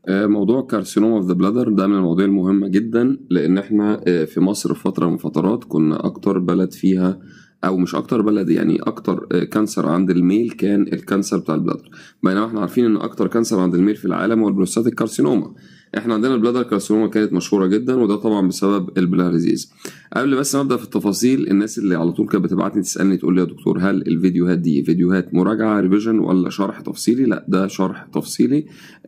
آه، موضوع كارسينوما اوف ذا بلادر ده من المواضيع المهمة جدا لأن احنا آه، في مصر في فترة من فترات كنا أكتر بلد فيها أو مش أكتر بلد يعني أكتر آه، كانسر عند الميل كان الكانسر بتاع البلادر بينما احنا عارفين إن أكتر كانسر عند الميل في العالم هو البروستاتيك كارسينوما احنا عندنا البلادر كارسينوما كانت مشهورة جدا وده طبعا بسبب البلاريزيز قبل بس ما ابدا في التفاصيل الناس اللي على طول كانت بتبعتني تسالني تقول لي يا دكتور هل الفيديوهات دي فيديوهات مراجعه ريفيجن ولا شرح تفصيلي لا ده شرح تفصيلي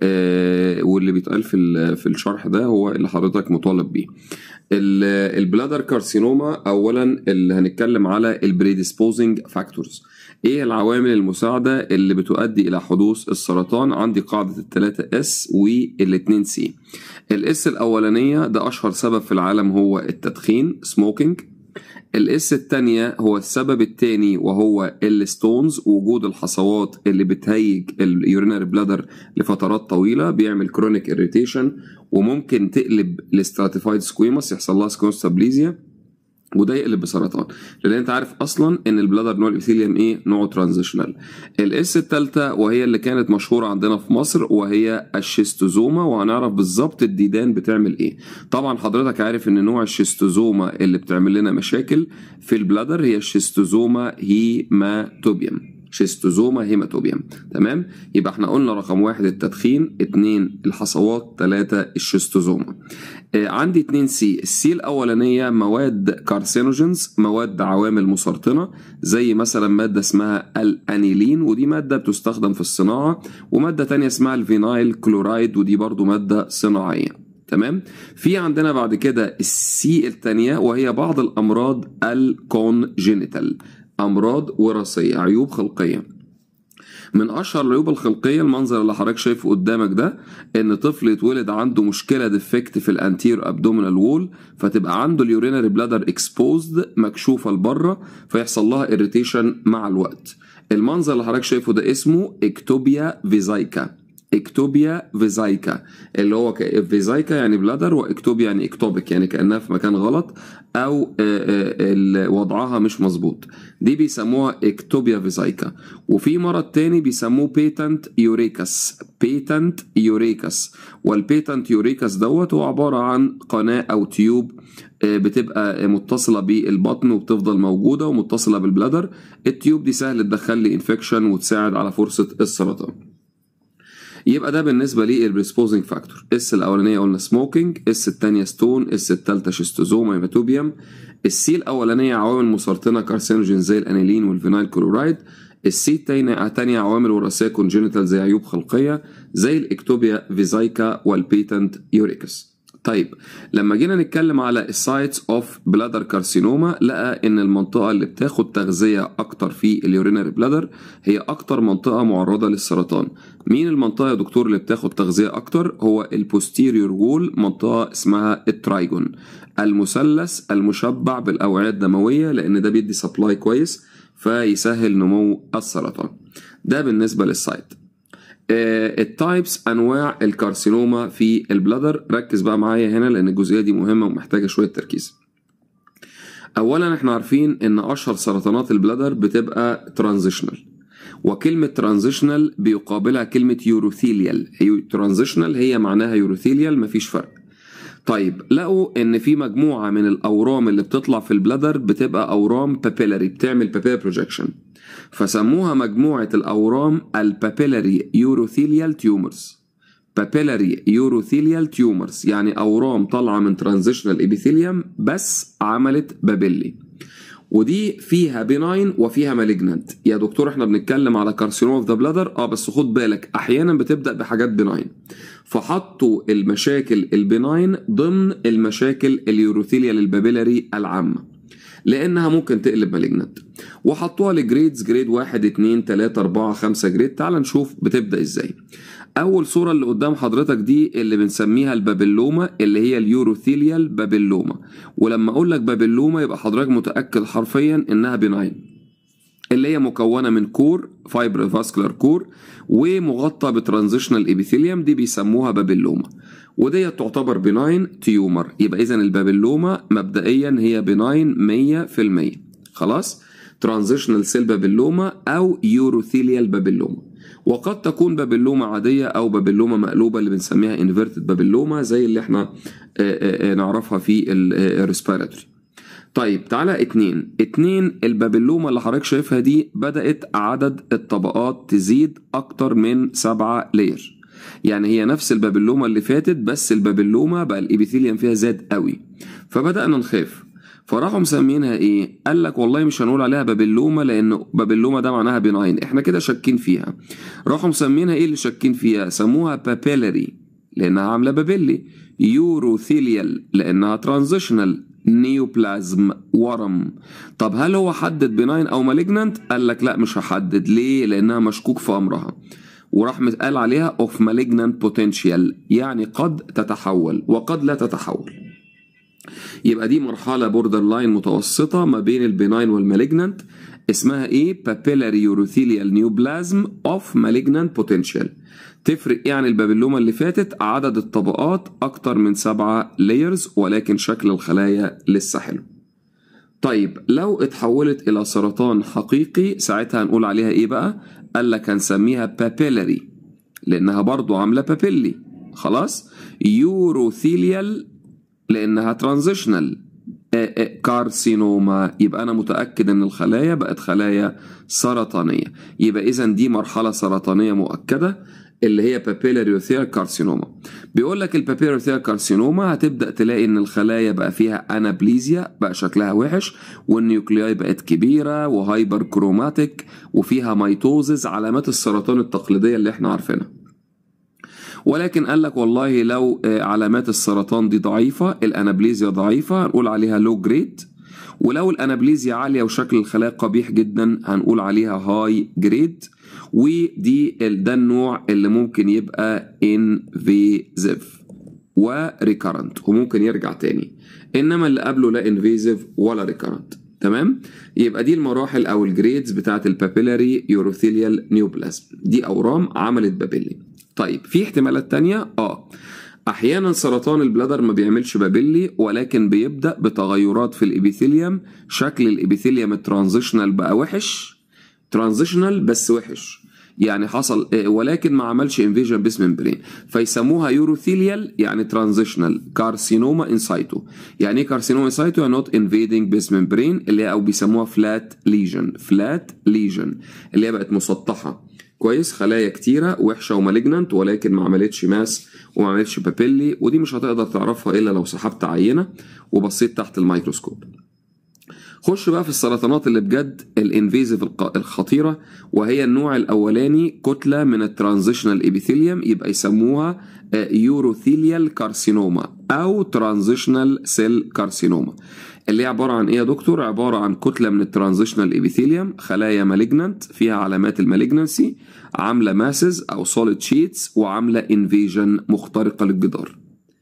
آه واللي بيتقال في ال- في الشرح ده هو اللي حضرتك مطالب بيه ال- البلادر كارسينوما اولا اللي هنتكلم على البريديسبوزنج فاكتورز ايه العوامل المساعده اللي بتؤدي الى حدوث السرطان عندي قاعده الثلاثه اس والاثنين سي الاس الاولانيه ده اشهر سبب في العالم هو التدخين سموكينج الاس التانية هو السبب التاني وهو الستونز وجود الحصوات اللي بتهيج اليورينري بلادر لفترات طويلة بيعمل كرونيك اريتيشن وممكن تقلب لستراتيفايد سكويموس يحصل لها سكوستابليزيا وده يقلب بسرطان لان انت عارف اصلا ان البلادر نوع الابيثيليوم ايه نوعه ترانزيشنال الاس الثالثه وهي اللي كانت مشهوره عندنا في مصر وهي الشيستوزوما وهنعرف بالظبط الديدان بتعمل ايه طبعا حضرتك عارف ان نوع الشيستوزوما اللي بتعمل لنا مشاكل في البلادر هي الشيستوزوما هيماتوبيوم شيستوزوما هيماتوبيوم تمام يبقى احنا قلنا رقم واحد التدخين اتنين الحصوات تلاتة الشيستوزوما آه، عندي اتنين سي السي الاولانيه مواد كارسينوجينز مواد عوامل مسرطنه زي مثلا ماده اسمها الانيلين ودي ماده بتستخدم في الصناعه وماده تانية اسمها الفينايل كلورايد ودي برضو ماده صناعيه تمام في عندنا بعد كده السي الثانيه وهي بعض الامراض الكونجينيتال امراض وراثيه عيوب خلقيه من اشهر العيوب الخلقيه المنظر اللي حضرتك شايفه قدامك ده ان طفل يتولد عنده مشكله ديفكت في الانتير ابدومينال وول فتبقى عنده اليورينري بلادر اكسبوزد مكشوفه لبره فيحصل لها اريتيشن مع الوقت المنظر اللي حضرتك شايفه ده اسمه اكتوبيا فيزايكا اكتوبيا فيزايكا اللي هو ك- فيزايكا يعني بلادر واكتوبيا يعني اكتوبيك يعني كانها في مكان غلط او آه، آه، ال- وضعها مش مظبوط دي بيسموها اكتوبيا فيزايكا وفي مرض تاني بيسموه بيتنت يوريكاس بيتنت يوريكاس والبيتنت يوريكاس دوت هو عبارة عن قناة أو تيوب آه، بتبقى متصلة بالبطن وبتفضل موجودة ومتصلة بالبلادر التيوب دي سهل تدخل لي انفكشن وتساعد على فرصة السرطان يبقى ده بالنسبه لي البريسبوزنج فاكتور اس الاولانيه قلنا سموكينج اس الثانيه ستون اس الثالثه شيستوزوما هيماتوبيوم السي الاولانيه عوامل مسرطنه كارسينوجين زي الانيلين والفينايل كلورايد السي التانية التانية عوامل وراثية كونجينيتال زي عيوب خلقية زي الاكتوبيا فيزايكا والبيتنت يوريكس طيب لما جينا نتكلم على السايتس اوف بلادر كارسينوما لقى ان المنطقه اللي بتاخد تغذيه اكتر في اليورينري بلادر هي اكتر منطقه معرضه للسرطان مين المنطقه يا دكتور اللي بتاخد تغذيه اكتر هو البوستيريور وول منطقه اسمها الترايجون المثلث المشبع بالاوعيه الدمويه لان ده بيدي سبلاي كويس فيسهل نمو السرطان ده بالنسبه للسايت التايبس انواع الكارسينوما في البلادر ركز بقى معايا هنا لان الجزئيه دي مهمه ومحتاجه شويه تركيز اولا احنا عارفين ان اشهر سرطانات البلادر بتبقى ترانزيشنال وكلمة ترانزيشنال بيقابلها كلمة يوروثيليال ترانزيشنال هي معناها يوروثيليال مفيش فرق طيب لقوا ان في مجموعة من الاورام اللي بتطلع في البلادر بتبقى اورام بابيلاري بتعمل بابيلار بروجكشن فسموها مجموعة الاورام البابيلاري يوروثيليال تيومرز بابيلاري يوروثيليال تيومرز يعني اورام طالعه من ترانزيشنال ابيثيليوم بس عملت بابيلي ودي فيها بيناين وفيها مالجنانت يا دكتور احنا بنتكلم على كارسينوما اوف ذا بلادر اه بس خد بالك احيانا بتبدا بحاجات بيناين فحطوا المشاكل البيناين ضمن المشاكل اليوروثيليال البابيلاري العامه لانها ممكن تقلب مالجنانت وحطوها لجريدز جريد 1 2 3 4 5 جريد تعال نشوف بتبدا ازاي اول صوره اللي قدام حضرتك دي اللي بنسميها البابيلوما اللي هي اليوروثيليال بابيلوما ولما اقول لك بابيلوما يبقى حضرتك متاكد حرفيا انها بناين اللي هي مكونه من كور فايبر فاسكولار كور ومغطى بترانزيشنال ابيثيليوم دي بيسموها بابيلوما ودي تعتبر بناين تيومر يبقى اذا البابيلوما مبدئيا هي بناين 100% خلاص ترانزيشنال سيل بابيلوما او يوروثيليال بابيلوما وقد تكون بابلوما عاديه او بابلوما مقلوبه اللي بنسميها انفيرتد بابلوما زي اللي احنا آه، آه، آه، نعرفها في الريسبيراتوري طيب تعالى اتنين اتنين البابلوما اللي حضرتك شايفها دي بدأت عدد الطبقات تزيد أكتر من سبعة لير يعني هي نفس البابلوما اللي فاتت بس البابلوما بقى الإبيثيليوم فيها زاد قوي فبدأنا نخاف فراحوا مسمينها ايه قال لك والله مش هنقول عليها بابلوما لان بابلوما ده معناها بناين احنا كده شاكين فيها راحوا مسمينها ايه اللي شاكين فيها سموها بابيلري لانها عامله بابيلي يوروثيليال لانها ترانزيشنال نيوبلازم ورم طب هل هو حدد بناين او مالجنانت قال لك لا مش هحدد ليه لانها مشكوك في امرها وراح قال عليها اوف malignant potential يعني قد تتحول وقد لا تتحول يبقى دي مرحله بوردر لاين متوسطه ما بين البناين والمالجنانت اسمها ايه papillary urothelial neoplasm of malignant potential تفرق ايه عن البابلوما اللي فاتت عدد الطبقات اكتر من سبعة layers ولكن شكل الخلايا لسه حلو طيب لو اتحولت الى سرطان حقيقي ساعتها هنقول عليها ايه بقى قال لك هنسميها بابيلاري لانها برضو عامله بابيلي خلاص يوروثيليال لانها ترانزيشنال كارسينوما يبقى انا متاكد ان الخلايا بقت خلايا سرطانيه يبقى اذا دي مرحله سرطانيه مؤكده اللي هي بابيلاريوثيال كارسينوما بيقول لك البابيلاريوثيال كارسينوما هتبدا تلاقي ان الخلايا بقى فيها انابليزيا بقى شكلها وحش والنيوكلياي بقت كبيره وهايبر كروماتيك وفيها ميتوزز علامات السرطان التقليديه اللي احنا عارفينها ولكن قال لك والله لو علامات السرطان دي ضعيفه الانابليزيا ضعيفه هنقول عليها لو جريد ولو الانابليزيا عاليه وشكل الخلايا قبيح جدا هنقول عليها هاي جريد ودي ده النوع اللي ممكن يبقى انفيزيف وريكارنت وممكن يرجع تاني انما اللي قبله لا انفيزيف ولا ريكارنت تمام يبقى دي المراحل او الجريدز بتاعت البابيلاري يوروثيليال نيوبلازم دي اورام عملت بابيلي طيب في احتمالات تانية اه احيانا سرطان البلادر ما بيعملش بابيلي ولكن بيبدا بتغيرات في الابيثيليوم شكل الابيثيليوم الترانزيشنال بقى وحش ترانزيشنال بس وحش يعني حصل ولكن ما عملش انفيجن بيس ممبرين فيسموها يوروثيليال يعني ترانزيشنال كارسينوما انسايتو يعني ايه كارسينوما انسايتو يعني نوت انفيدنج بيس ممبرين اللي هي او بيسموها فلات ليجن فلات ليجن اللي هي بقت مسطحه كويس خلايا كتيره وحشه ومالجنانت ولكن ما عملتش ماس وما عملتش بابيلي ودي مش هتقدر تعرفها الا لو سحبت عينه وبصيت تحت الميكروسكوب خش بقى في السرطانات اللي بجد الانفيزيف الخطيره وهي النوع الاولاني كتله من الترانزيشنال ابيثيليوم يبقى يسموها يوروثيليال كارسينوما او ترانزيشنال سيل كارسينوما اللي هي عباره عن ايه يا دكتور عباره عن كتله من الترانزيشنال ابيثيليوم خلايا مالجنانت فيها علامات المالجنانسي عامله ماسز او سوليد شيتس وعامله انفيجن مخترقه للجدار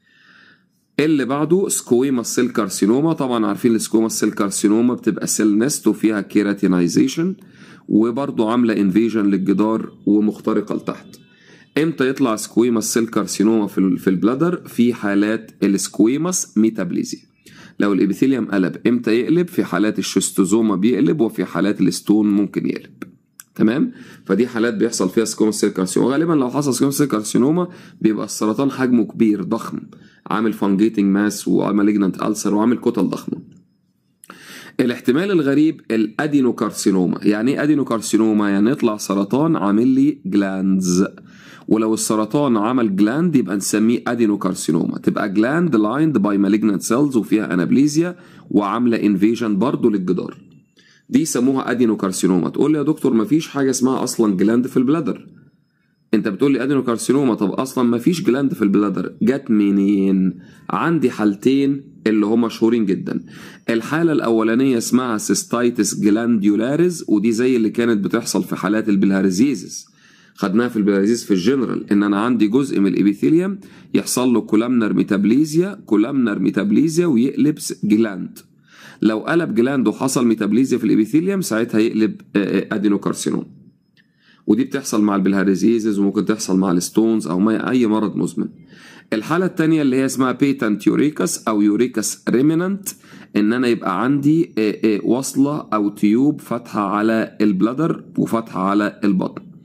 اللي بعده سكويما سيل كارسينوما طبعا عارفين السكويما سيل كارسينوما بتبقى سيل نست وفيها كيراتينايزيشن وبرضه عامله انفيجن للجدار ومخترقه لتحت امتى يطلع سكويماس سيل كارسينوما في في البلادر في حالات السكويماس ميتابليزيا لو الابيثيليوم قلب امتى يقلب في حالات الشستوزوما بيقلب وفي حالات الستون ممكن يقلب تمام فدي حالات بيحصل فيها سكويماس سيل كارسينوما غالبا لو حصل سكويماس سيل كارسينوما بيبقى السرطان حجمه كبير ضخم عامل فانجيتنج ماس ومالجنانت ألسر وعامل كتل ضخمه الاحتمال الغريب الادينوكارسينوما يعني ايه ادينوكارسينوما يعني يطلع سرطان عامل لي جلاندز ولو السرطان عمل جلاند يبقى نسميه ادينوكارسينوما تبقى جلاند لايند باي مالجنانت سيلز وفيها انابليزيا وعامله انفيجن برضه للجدار دي يسموها ادينوكارسينوما تقول لي يا دكتور مفيش حاجه اسمها اصلا جلاند في البلادر انت بتقول لي ادينوكارسينوما طب اصلا ما فيش جلاند في البلادر جت منين عندي حالتين اللي هم مشهورين جدا الحاله الاولانيه اسمها سيستايتس جلانديولاريز ودي زي اللي كانت بتحصل في حالات البلهارزيزس خدناها في البلهارزيز في الجنرال ان انا عندي جزء من الابيثيليوم يحصل له كولامنر ميتابليزيا كولامنر ميتابليزيا ويقلب جلاند لو قلب جلاند وحصل ميتابليزيا في الابيثيليوم ساعتها يقلب ادينوكارسينوما ودي بتحصل مع البلهارزيزز وممكن تحصل مع الستونز او مع اي مرض مزمن الحالة التانية اللي هي اسمها بيتنت يوريكاس او يوريكاس ريمينانت ان انا يبقى عندي وصلة او تيوب فاتحة على البلادر وفاتحة على البطن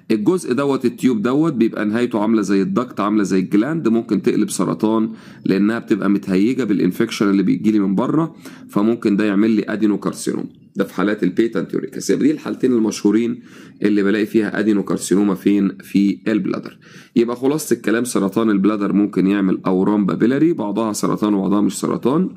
الجزء دوت التيوب دوت بيبقى نهايته عامله زي الدكت عامله زي الجلاند ممكن تقلب سرطان لانها بتبقى متهيجه بالانفكشن اللي بيجي لي من بره فممكن ده يعمل لي ادينوكارسينوما ده في حالات البيتنت يوريكاس يبقى دي الحالتين المشهورين اللي بلاقي فيها ادينوكارسينوما فين في البلادر يبقى خلاصه الكلام سرطان البلادر ممكن يعمل اورام بابيلاري بعضها سرطان وبعضها مش سرطان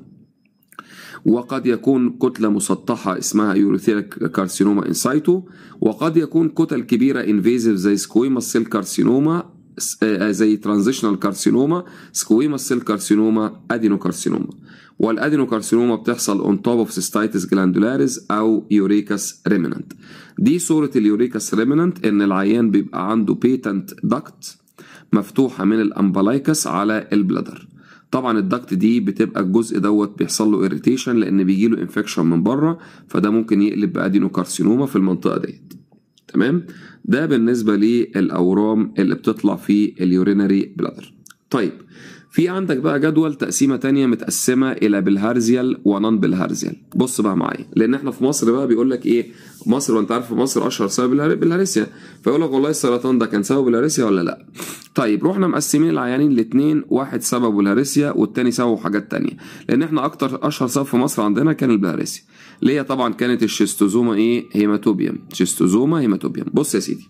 وقد يكون كتلة مسطحة اسمها يوروثيريك كارسينوما انسايتو وقد يكون كتل كبيرة انفيزيف زي سكويماس سيل كارسينوما زي ترانزيشنال كارسينوما سكويماس سيل كارسينوما ادينوكارسينوما والادينوكارسينوما بتحصل اون توب اوف سيستايتس جلاندولاريس او يوريكاس ريمننت دي صورة اليوريكاس ريمننت ان العيان بيبقى عنده بيتنت دكت مفتوحة من الامبلايكس على البلادر طبعا الدكت دي بتبقى الجزء دوت بيحصل له اريتيشن لان بيجي له انفكشن من بره فده ممكن يقلب بادينوكارسينوما في المنطقه ديت تمام ده بالنسبه للاورام اللي بتطلع في اليورينري بلادر طيب في عندك بقى جدول تقسيمه تانية متقسمه الى بالهارزيال ونون بالهارزيال بص بقى معايا لان احنا في مصر بقى بيقول لك ايه مصر وانت عارف في مصر اشهر سبب بالهارسيا فيقول لك والله السرطان ده كان سببه بالهارسيا ولا لا طيب رحنا مقسمين العيانين الاثنين واحد سببه الهارسيا والتاني سببه حاجات تانية لان احنا اكتر اشهر سبب في مصر عندنا كان البلهارسيا اللي هي طبعا كانت الشيستوزوما ايه هيماتوبيوم شيستوزوما هيماتوبيوم بص يا سيدي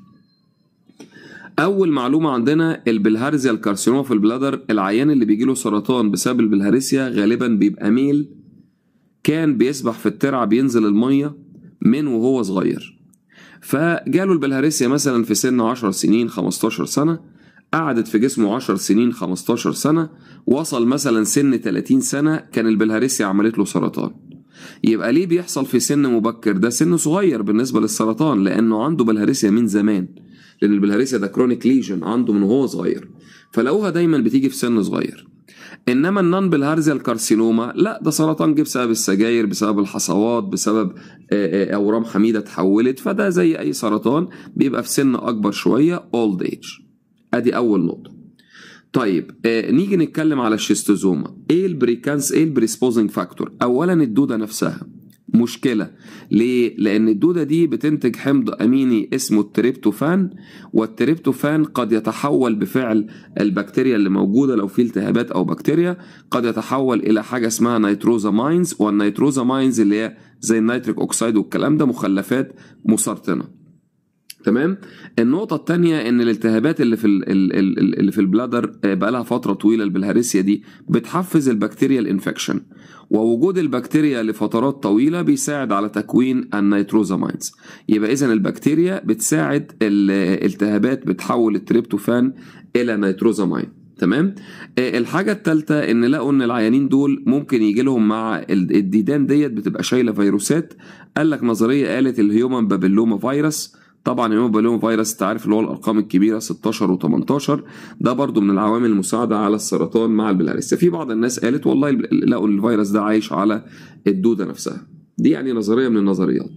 اول معلومه عندنا البلهارزيا الكارسينوما في البلادر العيان اللي بيجي له سرطان بسبب البلهارسيا غالبا بيبقى ميل كان بيسبح في الترعه بينزل الميه من وهو صغير فجاله البلهارسيا مثلا في سن 10 سنين 15 سنه قعدت في جسمه 10 سنين 15 سنه وصل مثلا سن 30 سنه كان البلهارسيا عملت له سرطان يبقى ليه بيحصل في سن مبكر ده سن صغير بالنسبه للسرطان لانه عنده بلهارسيا من زمان لان البلهارسيا ده كرونيك ليجن عنده من وهو صغير فلقوها دايما بتيجي في سن صغير انما النون بالهارزيا الكارسينوما لا ده سرطان جه بسبب السجاير بسبب الحصوات بسبب اورام حميده اتحولت فده زي اي سرطان بيبقى في سن اكبر شويه اولد ايج ادي اول نقطه طيب آه نيجي نتكلم على الشيستوزوما ايه البريكانس ايه البريسبوزنج فاكتور اولا الدوده نفسها مشكلة ليه؟ لأن الدودة دي بتنتج حمض أميني اسمه التريبتوفان والتريبتوفان قد يتحول بفعل البكتيريا اللي موجودة لو في التهابات أو بكتيريا قد يتحول إلى حاجة اسمها نيتروزاماينز والنيتروزاماينز اللي هي زي النيتريك أوكسيد والكلام ده مخلفات مسرطنة تمام النقطة الثانية إن الالتهابات اللي في ال ال ال اللي في البلادر بقى لها فترة طويلة البلهارسيا دي بتحفز البكتيريا الانفكشن ووجود البكتيريا لفترات طويلة بيساعد على تكوين النيتروزامينز يبقى إذا البكتيريا بتساعد الالتهابات بتحول التريبتوفان إلى نيتروزامين تمام الحاجة الثالثة إن لقوا إن العيانين دول ممكن يجي لهم مع الديدان ديت بتبقى شايلة فيروسات قال لك نظرية قالت الهيومن بابيلوما فيروس طبعا الهيومن بابيلوما فيروس انت عارف اللي هو الارقام الكبيره 16 و18 ده برضو من العوامل المساعده على السرطان مع البلهارسيا في بعض الناس قالت والله لقوا ان الفيروس ده عايش على الدوده نفسها دي يعني نظريه من النظريات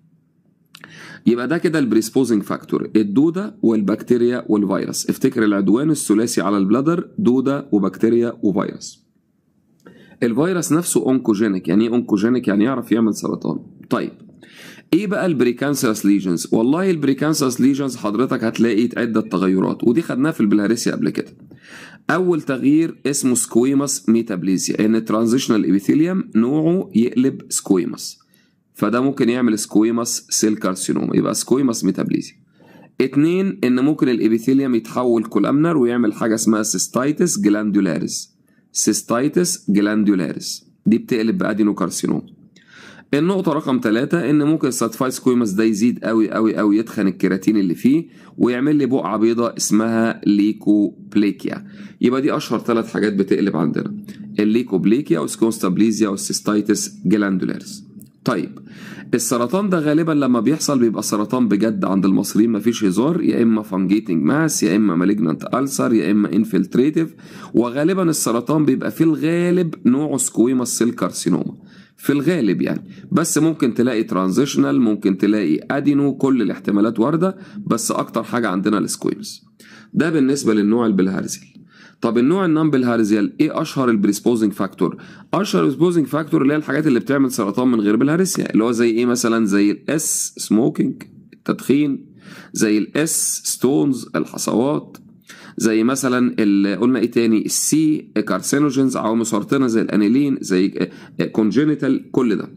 يبقى ده كده البريسبوزنج فاكتور الدوده والبكتيريا والفيروس افتكر العدوان الثلاثي على البلادر دوده وبكتيريا وفيروس الفيروس نفسه اونكوجينيك يعني ايه اونكوجينيك يعني يعرف يعمل سرطان طيب ايه بقى البريكانسرس ليجنز والله البريكانسرس ليجنز حضرتك هتلاقي عده تغيرات ودي خدناها في البلهارسيا قبل كده اول تغيير اسمه سكويماس ميتابليزيا ان الترانزيشنال ابيثيليوم نوعه يقلب سكويماس فده ممكن يعمل سكويماس سيل كارسينوما يبقى سكويماس ميتابليزيا اتنين ان ممكن الابيثيليوم يتحول كولامنر ويعمل حاجه اسمها سيستايتس جلاندولاريس سيستايتس جلاندولاريس دي بتقلب بادينوكارسينوما النقطة رقم ثلاثة إن ممكن الساتفاي سكويماس ده يزيد قوي قوي قوي يتخن الكيراتين اللي فيه ويعمل لي بقعة بيضاء اسمها ليكوبليكيا يبقى دي أشهر ثلاث حاجات بتقلب عندنا الليكوبليكيا والسكونستابليزيا والسيستايتس جلاندولاريس طيب السرطان ده غالبا لما بيحصل بيبقى سرطان بجد عند المصريين مفيش هزار يا اما فانجيتنج ماس يا اما مالجنانت ألسر يا اما انفلتريتيف وغالبا السرطان بيبقى في الغالب نوعه سكويماس سيل كارسينوما في الغالب يعني بس ممكن تلاقي ترانزيشنال ممكن تلاقي ادينو كل الاحتمالات وارده بس اكتر حاجه عندنا السكويمز ده بالنسبه للنوع البلهارزيال طب النوع النون بالهارزيال ايه اشهر البريسبوزنج فاكتور اشهر البريسبوزنج فاكتور اللي هي الحاجات اللي بتعمل سرطان من غير بالهارسيا اللي هو زي ايه مثلا زي الاس سموكينج التدخين زي الاس ستونز الحصوات زي مثلا اللي قلنا ايه تاني السي كارسينوجينز عوامل سرطانه زي الانيلين زي كونجينيتال كل ده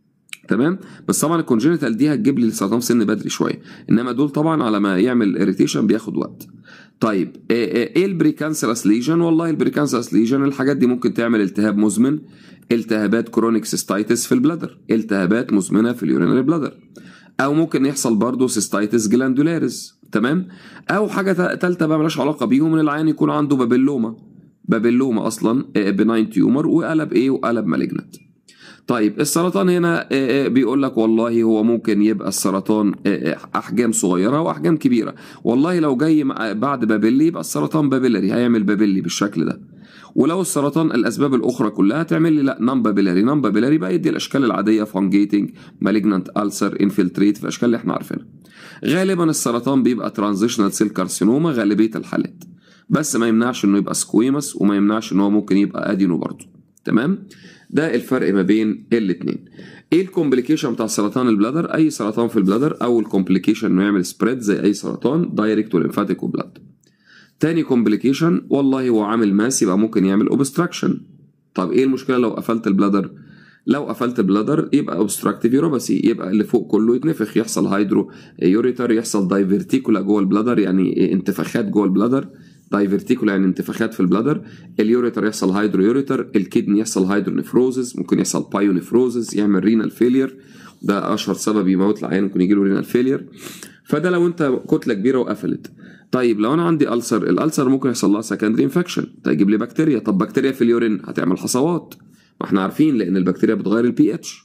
تمام بس طبعا الكونجينيتال دي هتجيب لي السرطان في سن بدري شويه انما دول طبعا على ما يعمل اريتيشن بياخد وقت طيب ايه البريكانسرس ليجن والله البريكانسرس ليجن الحاجات دي ممكن تعمل التهاب مزمن التهابات كرونيك سيستايتس في البلادر التهابات مزمنه في اليورينري بلادر او ممكن يحصل برضه سيستايتس جلاندولاريس تمام او حاجه ثالثه بقى ملهاش علاقه بيهم ان العيان يكون عنده بابيلوما بابيلوما اصلا بناين تيومر وقلب ايه وقلب مالجنت طيب السرطان هنا بيقول لك والله هو ممكن يبقى السرطان احجام صغيره واحجام كبيره والله لو جاي بعد بابيلي يبقى السرطان بابيلري هيعمل بابيلي بالشكل ده ولو السرطان الاسباب الاخرى كلها تعمل لي لا نون بابيلاري نون بابيلاري بقى يدي الاشكال العاديه فانجيتنج مالجنانت السر انفلتريت في الاشكال اللي احنا عارفينها غالبا السرطان بيبقى ترانزيشنال سيل كارسينوما غالبيه الحالات بس ما يمنعش انه يبقى سكويمس وما يمنعش ان هو ممكن يبقى ادينو برضه تمام ده الفرق ما بين الاثنين ايه الكومبليكيشن بتاع سرطان البلادر اي سرطان في البلادر اول كومبليكيشن انه يعمل سبريد زي اي سرطان دايركت وليمفاتيك وبلاد تاني كومبليكيشن والله هو عامل ماس يبقى ممكن يعمل اوبستراكشن طب ايه المشكله لو قفلت البلادر لو قفلت البلادر يبقى اوبستراكتيف يوروباسي يبقى اللي فوق كله يتنفخ يحصل هيدرو يوريتر يحصل دايفرتيكولا جوه البلادر يعني انتفاخات جوه البلادر دايفرتيكولا يعني انتفاخات في البلادر اليوريتر يحصل هيدرو يوريتر الكدني يحصل هيدرو نفروزز ممكن يحصل بايو نفروزز يعمل رينال فيلير ده اشهر سبب يموت العيان ممكن يجي له رينال فيلير فده لو انت كتله كبيره وقفلت طيب لو انا عندي ألسر الألسر ممكن يحصل لها سكندري انفكشن تجيب لي بكتيريا طب بكتيريا في اليورين هتعمل حصوات ما احنا عارفين لان البكتيريا بتغير البي اتش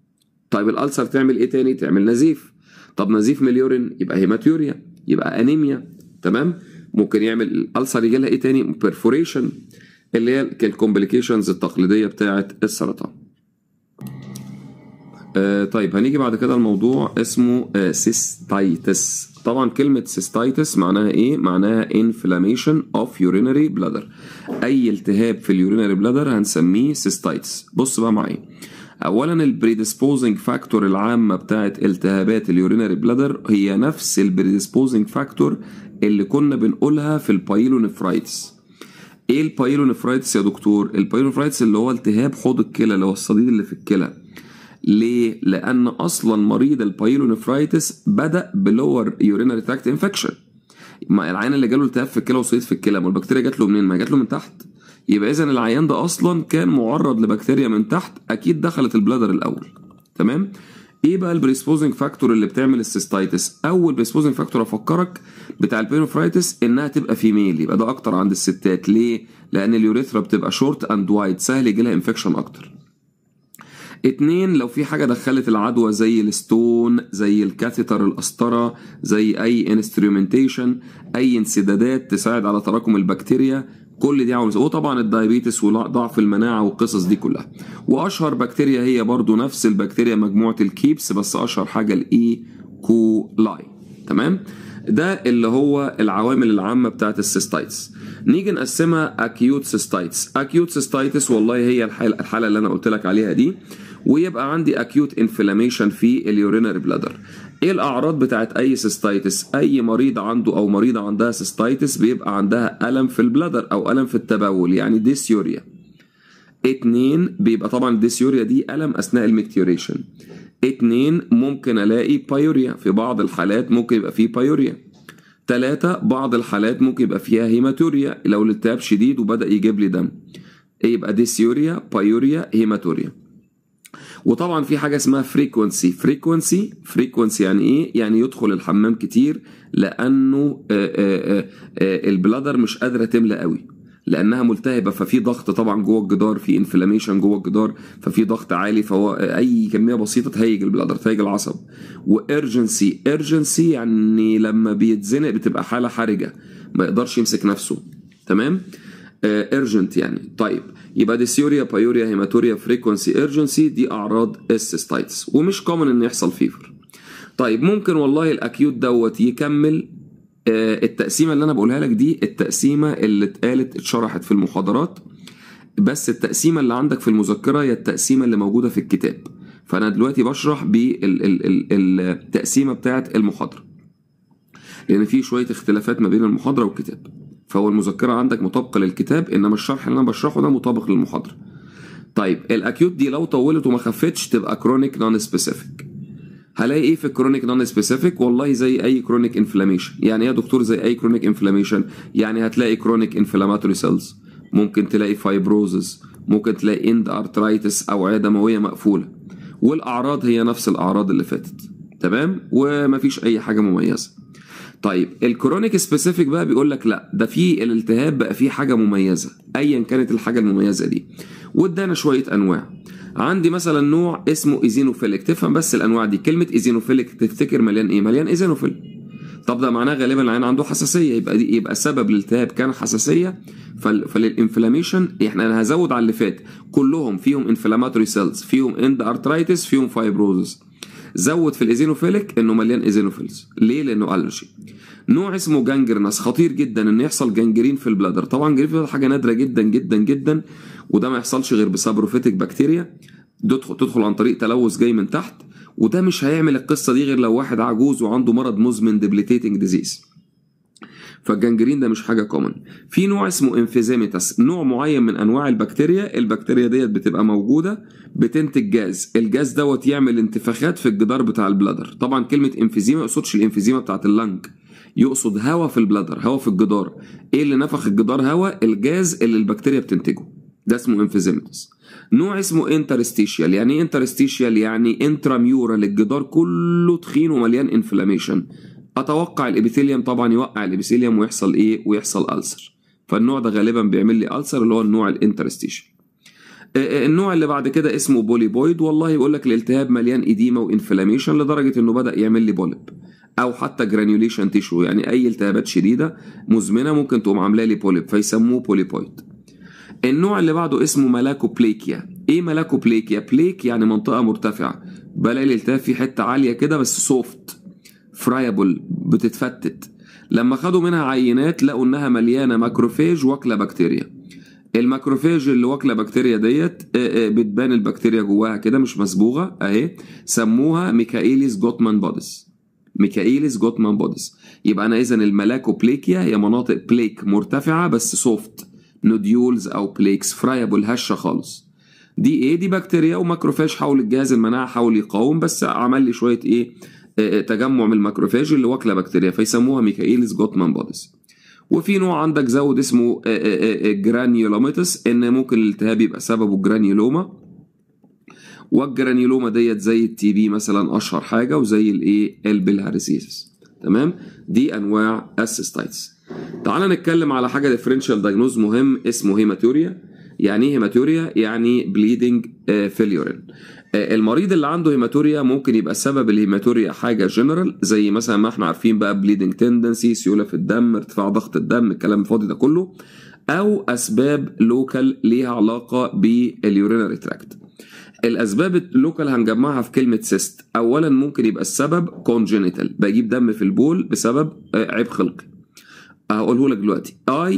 طيب الألسر تعمل ايه تاني تعمل نزيف طب نزيف من اليورين يبقى هيماتيوريا يبقى انيميا تمام ممكن يعمل الألسر يجي لها ايه تاني بيرفوريشن اللي هي الكومبليكيشنز التقليديه بتاعه السرطان آه طيب هنيجي بعد كده الموضوع اسمه آه سيستايتس طبعا كلمة سيستايتس معناها ايه؟ معناها inflammation of urinary bladder اي التهاب في اليورينري بلادر هنسميه سيستايتس بص بقى معايا اولا البريدisposing فاكتور العامة بتاعت التهابات اليورينري بلادر هي نفس البريدisposing فاكتور اللي كنا بنقولها في البايلونيفرايتس ايه البايلونيفرايتس يا دكتور؟ البايلونيفرايتس اللي هو التهاب حوض الكلى اللي هو الصديد اللي في الكلى ليه؟ لأن أصلا مريض البايلونيفرايتس بدأ بلور يورينري تراكت انفكشن العيان اللي جاله التهاب في الكلى وصيد في الكلى ما البكتيريا جات له منين؟ ما جات له من تحت يبقى إذا العيان ده أصلا كان معرض لبكتيريا من تحت أكيد دخلت البلادر الأول تمام؟ ايه بقى البريسبوزنج فاكتور اللي بتعمل السيستايتس اول بريسبوزنج فاكتور افكرك بتاع البينوفرايتس انها تبقى فيميل يبقى ده اكتر عند الستات ليه لان اليوريثرا بتبقى شورت اند وايد سهل يجي لها انفكشن اكتر اتنين لو في حاجة دخلت العدوى زي الستون زي الكاثيتر القسطرة زي أي انسترومنتيشن أي انسدادات تساعد على تراكم البكتيريا كل دي عاوز وطبعا الدايابيتس وضعف المناعة والقصص دي كلها وأشهر بكتيريا هي برضو نفس البكتيريا مجموعة الكيبس بس أشهر حاجة الإي كولاي تمام ده اللي هو العوامل العامة بتاعت السيستايتس نيجي نقسمها اكيوت سيستايتس اكيوت سيستايتس والله هي الحالة, الحالة اللي انا قلت لك عليها دي ويبقى عندي اكيوت انفلاميشن في اليورينري بلادر ايه الاعراض بتاعت اي سيستايتس اي مريض عنده او مريضه عندها سيستايتس بيبقى عندها الم في البلادر او الم في التبول يعني ديسيوريا اتنين بيبقى طبعا الديسيوريا دي الم اثناء الميكتيوريشن اتنين ممكن الاقي بايوريا في بعض الحالات ممكن يبقى فيه بايوريا تلاتة بعض الحالات ممكن يبقى فيها هيماتوريا لو الالتهاب شديد وبدأ يجيب لي دم يبقى ديسيوريا بايوريا هيماتوريا وطبعا في حاجه اسمها فريكونسي فريكونسي فريكونسي يعني ايه يعني يدخل الحمام كتير لانه آآ آآ آآ البلادر مش قادره تملى قوي لانها ملتهبه ففي ضغط طبعا جوه الجدار في انفلاميشن جوه الجدار ففي ضغط عالي فهو اي كميه بسيطه تهيج البلادر تهيج العصب وارجنسي ارجنسي يعني لما بيتزنق بتبقى حاله حرجه ما يقدرش يمسك نفسه تمام ارجنت يعني طيب يبقى ديسيوريا بايوريا هيماتوريا فريكونسي ارجنسي دي اعراض السيستايتس ومش كومن ان يحصل فيفر طيب ممكن والله الاكيوت دوت يكمل التقسيمه اللي انا بقولها لك دي التقسيمه اللي اتقالت اتشرحت في المحاضرات بس التقسيمه اللي عندك في المذكره هي التقسيمه اللي موجوده في الكتاب فانا دلوقتي بشرح بالتقسيمه بتاعه المحاضره لان في شويه اختلافات ما بين المحاضره والكتاب فهو المذكره عندك مطابقه للكتاب انما الشرح اللي انا بشرحه ده مطابق للمحاضره طيب الاكيوت دي لو طولت وما خفتش تبقى كرونيك نون سبيسيفيك هلاقي ايه في الكرونيك نون سبيسيفيك والله زي اي كرونيك انفلاميشن يعني ايه يا دكتور زي اي كرونيك انفلاميشن يعني هتلاقي كرونيك انفلاماتوري سيلز ممكن تلاقي فايبروزز ممكن تلاقي اند ارترايتس اوعيه دمويه مقفوله والاعراض هي نفس الاعراض اللي فاتت تمام ومفيش اي حاجه مميزه طيب الكرونيك سبيسيفيك بقى بيقول لك لا ده في الالتهاب بقى فيه حاجه مميزه ايا كانت الحاجه المميزه دي وادانا شويه انواع عندي مثلا نوع اسمه ايزينوفيليك تفهم بس الانواع دي كلمه ايزينوفيليك تفتكر مليان ايه مليان ايزينوفيل طب ده معناه غالبا العين عنده حساسيه يبقى دي يبقى سبب الالتهاب كان حساسيه فال... فللانفلاميشن احنا انا هزود على اللي فات كلهم فيهم انفلاماتوري سيلز فيهم اند ارترايتس فيهم فايبروزس زود في الايزينوفيليك انه مليان ايزينوفيلز ليه لانه الرجي نوع اسمه جانجرنس خطير جدا ان يحصل جانجرين في البلادر طبعا جانجرين في حاجه نادره جدا جدا جدا وده ما يحصلش غير بسابروفيتك بكتيريا تدخل تدخل عن طريق تلوث جاي من تحت وده مش هيعمل القصه دي غير لو واحد عجوز وعنده مرض مزمن ديبليتيتنج ديزيز فالجنجرين ده مش حاجه كومن في نوع اسمه انفيزيميتاس نوع معين من انواع البكتيريا البكتيريا ديت بتبقى موجوده بتنتج جاز الجاز دوت يعمل انتفاخات في الجدار بتاع البلادر طبعا كلمه انفيزيما ما يقصدش الانفيزيما بتاعت اللنج يقصد هواء في البلادر هواء في الجدار ايه اللي نفخ الجدار هواء الجاز اللي البكتيريا بتنتجه ده اسمه انفيزيمتس نوع اسمه انترستيشيال يعني ايه انترستيشيال يعني انتراميورال الجدار كله تخين ومليان انفلاميشن اتوقع الابيثيليوم طبعا يوقع الابيثيليوم ويحصل ايه ويحصل ألسر فالنوع ده غالبا بيعمل لي ألسر اللي هو النوع الانترستيشيال النوع اللي بعد كده اسمه بوليبويد والله يقول لك الالتهاب مليان اديما وانفلاميشن لدرجه انه بدا يعمل لي بولب او حتى جرانيوليشن تيشو يعني اي التهابات شديده مزمنه ممكن تقوم عامله لي بوليب فيسموه بوليبويد النوع اللي بعده اسمه ملاكوبليكيا ايه ملاكوبليكيا بليك يعني منطقه مرتفعه بلاقي الالتهاب في حته عاليه كده بس سوفت فرايبل بتتفتت لما خدوا منها عينات لقوا انها مليانه ماكروفيج واكله بكتيريا الماكروفيج اللي واكله بكتيريا ديت بتبان البكتيريا جواها كده مش مسبوغه اهي سموها ميكائيليس جوتمان بوديس ميكائيليس جوتمان بوديس يبقى انا اذا الملاكوبليكيا هي مناطق بليك مرتفعه بس سوفت نوديولز او بليكس فرايبل هشه خالص دي ايه دي بكتيريا وماكروفاج حول الجهاز المناعه حاول يقاوم بس عمل لي شويه ايه تجمع من الماكروفاج اللي واكله بكتيريا فيسموها ميكائيليس جوتمان بوديس وفي نوع عندك زود اسمه جرانيولوميتس ان ممكن الالتهاب يبقى سببه جرانيولوما والجرانيولوما ديت زي التي بي مثلا اشهر حاجه وزي الايه البلهارسيسس تمام دي انواع السيستايتس تعال نتكلم على حاجه ديفرنشال دايجنوز مهم اسمه هيماتوريا يعني ايه هيماتوريا يعني بليدنج فيليورين المريض اللي عنده هيماتوريا ممكن يبقى سبب الهيماتوريا حاجه جنرال زي مثلا ما احنا عارفين بقى بليدنج تندنسي سيوله في الدم ارتفاع ضغط الدم الكلام الفاضي ده كله او اسباب لوكال ليها علاقه باليورينري تراكت الاسباب اللوكال هنجمعها في كلمه سيست اولا ممكن يبقى السبب كونجينيتال بجيب دم في البول بسبب عيب خلقي هقوله لك دلوقتي اي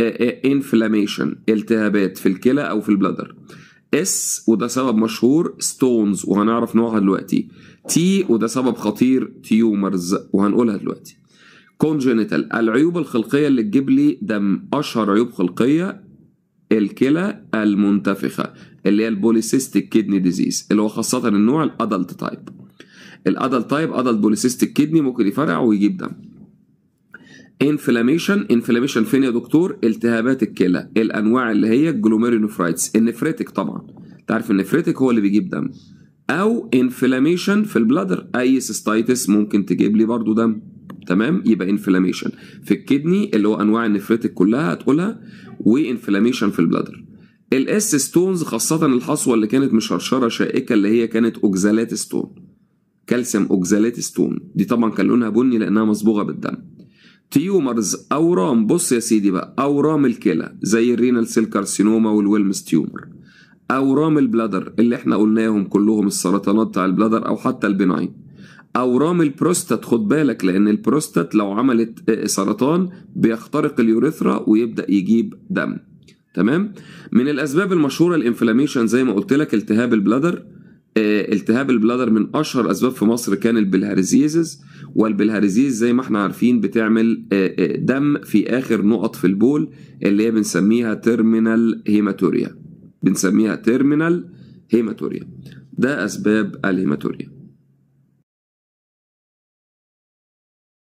انفلاميشن التهابات في الكلى او في البلادر اس وده سبب مشهور ستونز وهنعرف نوعها دلوقتي تي وده سبب خطير تيومرز وهنقولها دلوقتي كونجينيتال العيوب الخلقيه اللي تجيب لي دم اشهر عيوب خلقيه الكلى المنتفخه اللي هي البوليسيستيك كيدني ديزيز اللي هو خاصه النوع الادلت تايب الادلت تايب ادلت بوليسيستيك كيدني ممكن يفرع ويجيب دم انفلاميشن انفلاميشن فين يا دكتور التهابات الكلى الانواع اللي هي الجلوميرينوفرايتس النفريتك طبعا تعرف النفريتك هو اللي بيجيب دم او انفلاميشن في البلادر اي سيستايتس ممكن تجيب لي برضو دم تمام يبقى انفلاميشن في الكدني اللي هو انواع النفريتك كلها هتقولها وانفلاميشن في البلادر الاس ستونز خاصة الحصوة اللي كانت مشرشرة شائكة اللي هي كانت اوكزالات ستون كالسيوم اوكزالات ستون دي طبعا كان لونها بني لانها مصبوغة بالدم تيومرز اورام بص يا سيدي بقى اورام الكلى زي الرينال سيل كارسينوما والويلمز تيومر اورام البلادر اللي احنا قلناهم كلهم السرطانات بتاع البلادر او حتى البناين اورام البروستات خد بالك لان البروستات لو عملت سرطان بيخترق اليوريثرا ويبدا يجيب دم تمام من الاسباب المشهوره الانفلاميشن زي ما قلت لك التهاب البلادر آه، التهاب البلادر من اشهر اسباب في مصر كان البلهارزيزز والبلهارزيز زي ما احنا عارفين بتعمل آه، آه، دم في اخر نقط في البول اللي هي بنسميها تيرمينال هيماتوريا بنسميها تيرمينال هيماتوريا ده اسباب الهيماتوريا